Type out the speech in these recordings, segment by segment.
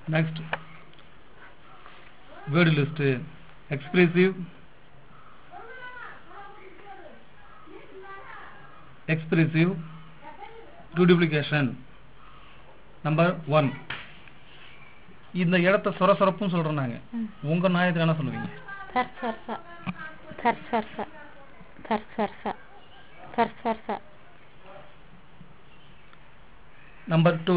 next word list expressive expressive duplication number one இந்த இடத்த சொரசொரப்புன்னு சொல்றோம் நாங்க ம். உங்க நாயத்துல என்ன சொல்லுவீங்க சர்சர்ச சர்சர்ச சர்சர்ச சர்சர்ச நம்பர் டூ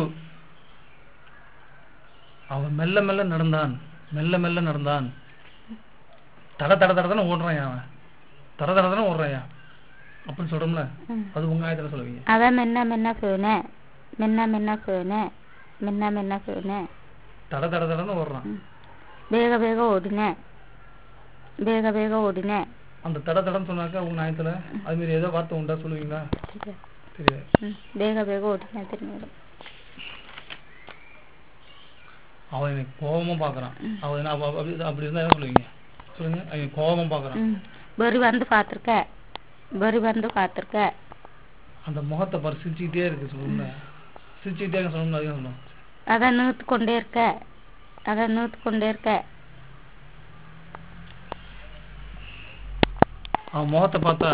அவன் மெல்ல மெல்ல நடந்தான் மெல்ல மெல்ல நடந்தான் தட தட தட தானே ஓடுறான் அவன் தட தட தானே ஓடுறான் அப்படின்னு சொல்றோம்ல ம். அது உங்க ஆயத்துல சொல்லுவீங்க அவன் மென்ன மென்ன போன மென்ன மென்ன போன மென்ன மென்ன போன தட தட தடன்னு ஓடுறான் ಬೇಗ ಬೇಗ ಓಡಿನೆ ಬೇಗ ಬೇಗ ಓಡಿನೆ அந்த தட தடன்னு சொன்னாக்கா உங்க ஆயத்துல அது மாதிரி ஏதோ வார்த்தை உண்டா சொல்லுவீங்களா தெரியாது ಹ್ಮ್. ಬೇಗ ಬೇಗ ಓಡಿನೆ ತಿರುಗಿ அவன் எனக்கு கோபமா பாக்குறான் அவன் என்ன அப்ப- அப்படி அப்படி இருந்தா என்ன சொல்லுவீங்க சொல்லுங்க அவன் கோபமா பாக்குறான் ಹ್ಮ್ ಬರಿ ಬಂದು ಪಾತ್ರಕ ಬರಿ ಬಂದು ಪಾತ್ರಕ அந்த முகத்தை பாரு சிரிச்சுக்கிட்டே இருக்கு சொல்லுங்க சிரிச்சுக்கிட்டே இருக்க சொல்லணும் அதிகம் சொல்லணும் ಅದ ನೂತ್ಕೊಂಡೇ ಇರ್ಕ ಅದ ನೂತ್ಕೊಂಡೇ ಇರ್ಕ அவன் முகத்தை பார்த்தா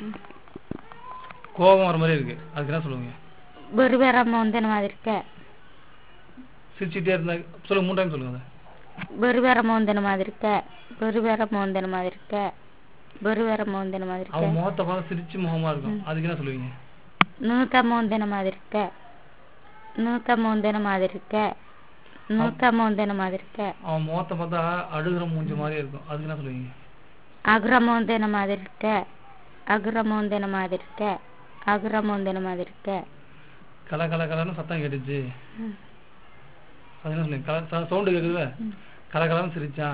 கோபம் வர மாதிரி இருக்கு அதுக்கு என்ன சொல்லுவீங்க ಬರಿ ಬೇರಮ್ಮ ಒಂದಿನ ಮಾದಿರ್ಕ சிரிச்சுட்டே இருந்தா சொல்லுங்க மூணு டைம் சொல்லுங்க அதை. ಬರಿ ಬೇರಮ್ಮ ಒಂದಿನ ಮಾದಿರ್ಕ ಬರಿ ಬೇರಮ್ಮ ಒಂದಿನ ಮಾದಿರ್ಕ ಬರಿ ಬೇರಮ್ಮ ಒಂದಿನ ಮಾದಿರ್ಕ அவன் முகத்தை பார்த்தா சிரிச்சு முகமா இருக்கும் அதுக்கு என்ன சொல்லுவீங்க ನೂತಮ್ಮ ಒಂದಿನ ಮಾದಿರ್ಕ ನೂತಮ್ಮ ಒಂದಿನ ಮಾದಿರ್ಕ ನೂತಮ್ಮ ಒಂದಿನ ಮಾದಿರ್ಕ அவன் முகத்தை பார்த்தா அழுகிற மூஞ்சி மாதிரி இருக்கும் அதுக்கு என்ன சொல்லுவீங்க ಅಗ್ರಮ ಒಂದಿನ ಮಾದಿರ್ಕ ಅಗ್ರಮ ಒಂದಿನ ಮಾದಿರ್ಕ ಅಗ್ರಮ ಒಂದಿನ ಮಾದಿರ್ಕ கல கல கலன்னு சத்தம் கேட்டுச்சு அது என்ன சொல்லுவீங்க கல சவுண்டு கேக்குதுல கல கலன்னு சிரிச்சான்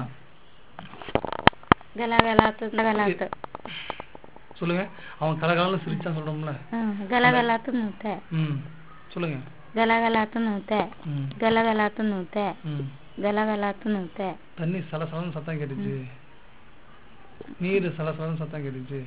ಗಲ ಗಲಾತು ಗಲಾತು சொல்லுங்க அவன் கல கலன்னு சிரிச்சான் சொல்றோம்ல ಹ್ಮ್ ಗಲ ಗಲಾತು ನೂತೆ ம் சொல்லுங்க ಗಲ ಗಲಾತು ನೂತೆ ம் ಗಲ ಗಲಾತು ನೂತೆ ம் ಗಲ ಗಲಾತು ನೂತೆ தண்ணி சலசலன்னு சத்தம் கேட்டுச்சு நீர் சலசலன்னு சத்தம் கேட்டுச்சு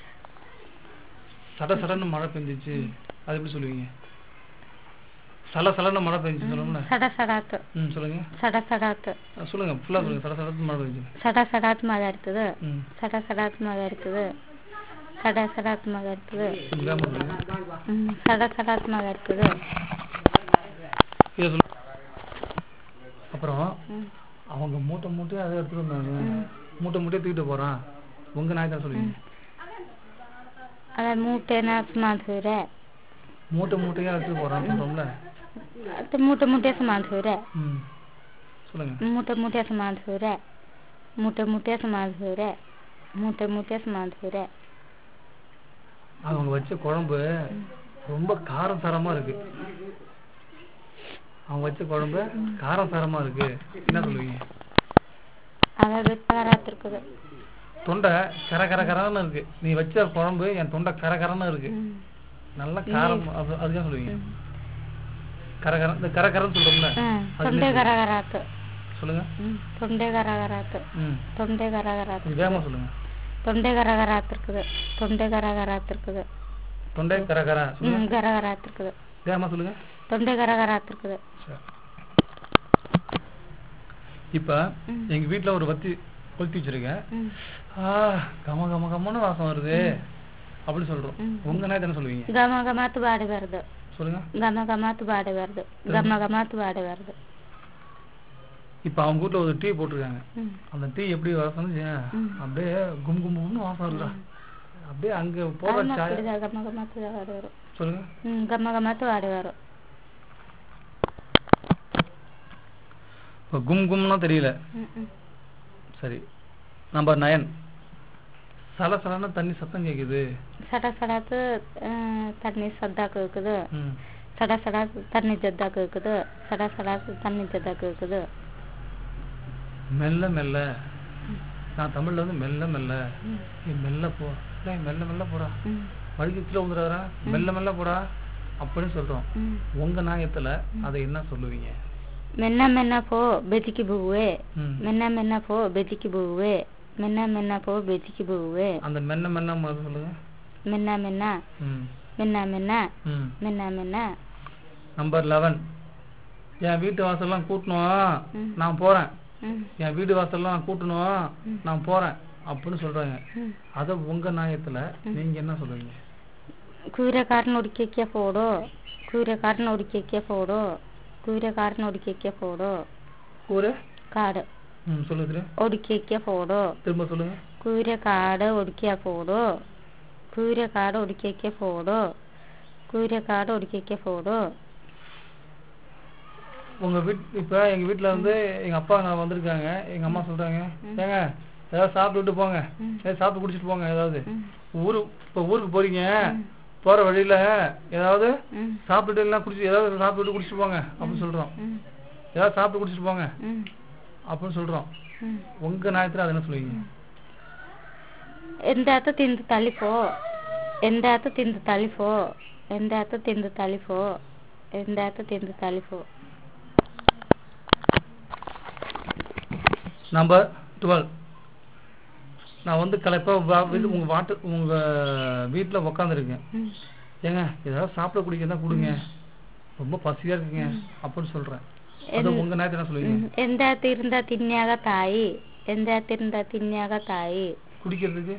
சட சடன்னு மழை பெஞ்சிச்சு அது எப்படி சொல்லுவீங்க சல சலன்னு மழை பெஞ்சு சொல்லணும்ல ಸಡ ಸಡಾತು ம் சொல்லுங்க ಸಡ ಸಡಾತು அஹ் சொல்லுங்க ஃபுல்லா சொல்லுங்க சட சடத்து மழை பெஞ்சு ಸಡ ಸಡಾತ್ ಮಾತಾಡ್ತದೆ ம் ಸಡ ಸಡಾತ್ ಮಾತಾಡ್ತದೆ ಸಡ ಸಡಾತ್ ಮಾತಾಡ್ತದೆ விடாம சொல்லுங்க ಹ್ಮ್ ಸಡ ಸಡಾತ್ ಮಾತಾಡ್ತದೆ இதை சொல்லு அப்புறம் ಹ್ಮ್ அவங்க மூட்டை மூட்டையா அதை எடுத்துட்டு வந்தாங்க மூட்டை மூட்டையா தூக்கிட்டு போறான் உங்க நாய் தான் சொல்லுவீங்க ಅದ ಮೂಟೆನ ಸಮಾನ್ ಹೋಯ್ರೆ மூட்டை மூட்டையா எடுத்துட்டு போறான்னு சொல்றோம்ல ಅದು ಮೂಟೆ ಮೂಟೆ ಸಮಾನ್ ಹೋಯ್ರೆ ம் சொல்லுங்க ಮೂಟೆ ಮೂಟೆ ಸಮಾನ್ ಹೋಯ್ರೆ ಮೂಟೆ ಮೂಟೆ ಸಮಾನ್ ಹೋಯ್ರೆ ಮೂಟೆ ಮೂಟೆ ಸಮಾನ್ ಹೋಯ್ರೆ அவங்க வச்ச குழம்பு ரொம்ப காரம் சாரமா இருக்கு அவங்க வச்ச குழம்பு காரம் சாரமா இருக்கு என்ன சொல்லுவீங்க ಅದ ಬಿಟ್ಟು இருக்குது தொண்டை கர கர கரன்னு இருக்கு நீ வச்ச குழம்பு என் தொண்டை கர கரன்னு இருக்கு ಹ್ಮ್ நல்ல காரம் அது- அதுதான் சொல்லுவீங்க கர கர இந்த கர கரன்னு சொல்றோம்ல ಹ್ಮ್ ತೊಂಡೆ ಗರ ಗರ ಆತು சொல்லுங்க ಹ್ಮ್ ತೊಂಡೆ ಗರ ಗರ ಆತು ம் ತೊಂಡೆ ಗರ ಗರ ಆತು கொஞ்சம் வேகமா சொல்லுங்க ತೊಂಡೆ ಗರ ಗರ ಆತಿருக்குது ತೊಂಡೆ ಗರ ಗರ ಆತಿருக்குது தொண்டை கர கர சொல்லுங்க ಹ್ಮ್ ಗರ ಗರ ಆತಿருக்குது வேகமா சொல்லுங்க ತೊಂಡೆ ಗರ ಗರ ಆತಿருக்குது சரி. இப்ப ம். எங்க வீட்ல ஒரு வத்தி கொளுத்தி வச்சிருக்கேன் ಹ್ಮ್ ஆ கம கம கமன்னு வாசம் வருது அப்படி சொல்றோம் ம். உங்க நாய் தானே சொல்லுவீங்க ಗಮ ಗಮಾತು ಬಾಡಬಾರ್ದು சொல்லுங்க ಗಮ ಗಮಾತು ಬಾಡಬಾರ್ದು ಗಮ ಗಮಾತು ಬಾಡಬಾರ್ದು இப்ப அவங்க வீட்ல ஒரு டீ போட்டிருக்காங்க ಹ್ಮ್ அந்த டீ எப்படி வாசம் வந்துச்சு? ம். அப்படியே கும் கும் கும்னு வாசம் வருதா அப்படியே அங்க போற ಅದು சாய ಮಕ್ಕಳಿಗೆ ಗಮ ಗಮಾತು ಬಾಡುವರು சொல்லுங்க ಹ್ಮ್ ಗಮ ಗಮಾತು ಬಾಡುವರು இப்ப கும் கும்னா தெரியல ಹ್ಮ್ ಹ್ಮ್ சரி நம்பர் நயன் சல சலன்னு தண்ணி சத்தம் கேக்குது ಸಡ ಸಡಾತು ತಣ್ಣಿ ಸದ್ದಾಕ இருக்குது ம். சட சடா தண்ணி ஜத்தாக்கு இருக்குது சட சடா தண்ணி ஜத்தாக்கு இருக்குது மெல்ல மெல்ல நான் தமிழ்ல வந்து மெல்ல மெல்ல நீ மெல்ல போ டேய் மெல்ல மெல்ல போடா ம் வழிக்கு கீழே வந்துடுறா மெல்ல மெல்ல போடா அப்படின்னு சொல்றோம் ம் உங்க நாயத்துல அதை என்ன சொல்லுவீங்க மென்ன மென்ன போ பெதிக்கு பூவே ம். மென்ன மென்ன போ பெதிக்கு பூவே மென்ன மென்ன போ பெதிக்கு பூவே அந்த மென்ன மென்ன முதல்ல சொல்லுங்க மென்ன மென்ன ம் மென்ன மென்ன ம் மென்ன மென்ன நம்பர் லெவன் என் வீட்டு வாசல்லாம் கூட்டணும் ம். நான் போறேன் ம் என் வீடு வாசல்லாம் நான் கூட்டணும் ம். நான் போறேன் அப்படின்னு சொல்றாங்க ம் அத உங்க நியாயத்துல நீங்க என்ன சொல்லுவீங்க കൂരക്കാരൻ ഒടുക്കിയൊക്കെ പോടോ കൂരക്കാരൻ ഒടുക്കിയൊക്കെ പോടോ കൂരക്കാരൻ ഒടുക്കിയൊക്കെ പോടോ ஒரு കാട് ம் சொல்லுங்க திரு. ഒടുക്കിയൊക്കെ പോടോ திரும்ப சொல்லுங்க കൂരക്കാട് ഒടുക്കിയാ പോടോ കൂരക്കാട് ഒടുക്കിയൊക്കെ പോടോ കൂരക്കാട് ഒടുക്കിയൊക്കെ போடோ உங்க வீட் இப்ப எங்க வீட்ல வந்து எங்க அப்பா நான் வந்திருக்காங்க எங்க அம்மா சொல்றாங்க ஏங்க ஏதாவது சாப்பிட்டு போங்க ம். ஏதாவது சாப்பிட்டு குடிச்சிட்டு போங்க ஏதாவது ம் ஊரு இப்ப ஊருக்கு போறீங்க போற வழியில ஏதாவது ம் சாப்பிட்டுட்டு எல்லாம் குடிச்சு ஏதாவது சாப்பிட்டு குடிச்சிட்டு போங்க அப்படின்னு சொல்றோம் ம் ஏதாவது சாப்பிட்டு குடிச்சிட்டு போங்க ம் அப்படின்னு சொல்றோம் ம் உங்க நியாயத்துல அது என்ன சொல்லுவீங்க ಎಂದಾತ ತಿಂದು ತಳಿಪೋ ಎಂದಾತ ತಿಂದು ತಳಿಪೋ ಎಂದಾತ ತಿಂದು ತಳಿಪೋ ಎಂದಾತ ತಿಂದು ತಳಿಪೋ நம்பர் டுவெல் நான் வந்து கலைப்பா வா- வீட்டு- உங்க வாட்டு உங்க வீட்டுல உக்காந்துருக்கேன் ம் ஏங்க ஏதாவது சாப்பிட குடிக்க தான் கொடுங்க ரொம்ப பசியா இருக்குங்க அப்படின்னு சொல்றேன் அது என்- உங்க நேரத்தை என்ன சொல்லுவீங்க ம். ಎಂದಾತ ಇರಿಂದ ತಿನ್ಯಾಗ ತಾಯಿ ಎಂದಾತ ಇರಿಂದ ತಿನ್ಯಾಗ ತಾಯಿ குடிக்கிறதுக்கு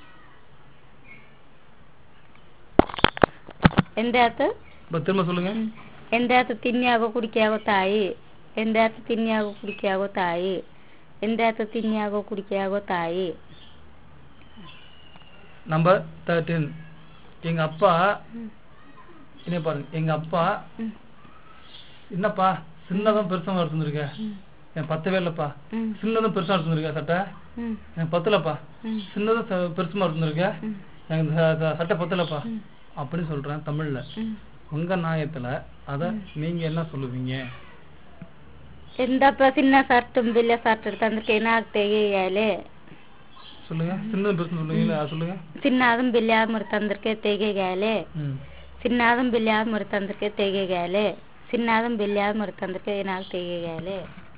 ಎಂದಾತ இப்ப திரும்ப சொல்லுங்க ம். ಎಂದಾತ ತಿನ್ಯಾಗ ಕುಡಿಕ್ಯಾಗೋ ತಾಯಿ ಎಂದಾತ ತಿನ್ಯಾಗ ಕುಡಿಕ್ಯಾಗೋ ತಾಯಿ ಎಂದಾತ ತಿನ್ಯಾಗೋ ಕುಡಿಕ್ಯಾಗೋ ತಾಯಿ நம்பர் தேர்ட்டீன் எங்க அப்பா ம். என்ன பாருங்க எங்க அப்பா ம். என்னப்பா சின்னதும் பெருசும் எடுத்துருக்க ம். எனக்கு பத்தவே இல்லப்பா ம். சின்னதும் பெருசா எடுத்துருக்க சட்டை ம். எனக்கு பத்தலப்பா ம். சின்னதும் ச- பெருசுமா எடுத்துருக்க ம். எனக்கு இந்த ச- ச- சட்டை பத்தலப்பா ம். அப்படின்னு சொல்றேன் தமிழ்ல ம். உங்க நியாயத்துல அத நீங்க என்ன சொல்லுவீங்க ಎಂದಪ್ಪ ಚಿನ್ನ ಸರ್ಟ್ ಬಿಲ್ಲ ಸರ್ಟ್ ತಂದ್ರೆ ಏನಾಗ್ತೇಗೆ ಹೇಳಿ சொல்லுங்க சின்னதும் பெருசும் சொல்லுவீங்களா அதை சொல்லுங்க ಚಿನ್ನಾದಂ ಬಿಲ್ಯಾದ ಮರ್ತಂದ್ರಕ್ಕೆ ತೆಗೆಗಾಲೆ ம் ಚಿನ್ನಾದಂ ಬಿಲ್ಯಾದ ಮರ್ತಂದ್ರಕ್ಕೆ ತೆಗೆಗಾಲೆ ಚಿನ್ನಾದಂ ಬಿಲ್ಯಾದ ಮರ್ತಂದ್ರಕ್ಕೆ ಏನಾಗ ತೆಗೆಗಾಲೆ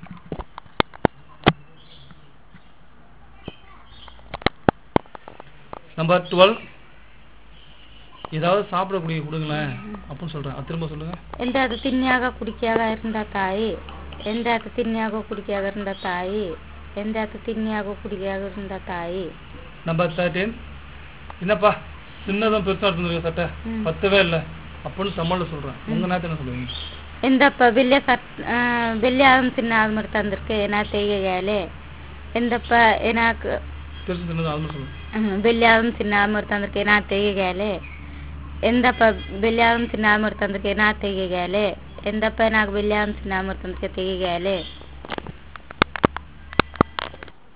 நம்பர் டுவெல் ஏதாவது சாப்பிடக்கூடிய கொடுங்களேன் அப்படின்னு சொல்றேன் அது திரும்ப சொல்லுங்க ಎಂದಾದ ತಿನ್ಯಾಗ ಕುಡಿಕ್ಯಾಗ ಇರಂದ ತಾಯಿ ಎಂದಾದ ತಿನ್ಯಾಗ ಕುಡಿಕ್ಯಾಗ ಇರಂದ ತಾಯಿ ಎಂದಾದ ತಿನ್ಯಾಗ ಕುಡಿಕ್ಯಾಗ ಇರಂದ ತಾಯಿ நம்பர் தேர்ட்டீன் என்னப்பா சின்னதும் பெருசா எடுத்துருக்க சட்டை ம். பத்தவே இல்ல அப்படின்னு தமிழ்ல சொல்றேன் உங்க நேரத்தை என்ன சொல்லுவீங்க ಎಂದಪ್ಪ ಬಿಲ್ಲೆ ಸಟ್ ಬಿಲ್ಯಾದಂ ಚಿನ್ನಾದ ಮರ್ತಂದ್ರಕ್ಕೆ ಏನಾ ತೆಗೆಗಾಲೆ ಎಂದಪ್ಪ ಏನಾಕ பெருசு சின்னதும் அது மட்டும் சொல்லுங்க ಬೆಲ್ಯಾದಂ ಚಿನ್ನಾದ ಮರ್ತಂದ್ರಕ್ಕೆ ಏನಾ ತೆಗೆಗಾಲೆ ಎಂದಪ್ಪ ಬೆಲ್ಯಾದಂ ಚಿನ್ನಾದ ಮರ್ತಂದ್ರಕ್ಕೆ ಏನಾ ತೆಗೆಗಾಲೆ ಎಂದಪ್ಪ ನಾಗ ಬೆಲ್ಯಾದಂ ಚಿನ್ನಾದ ಮರ್ತಂದ್ರಕ್ಕೆ ತೆಗೆಗಾಲೆ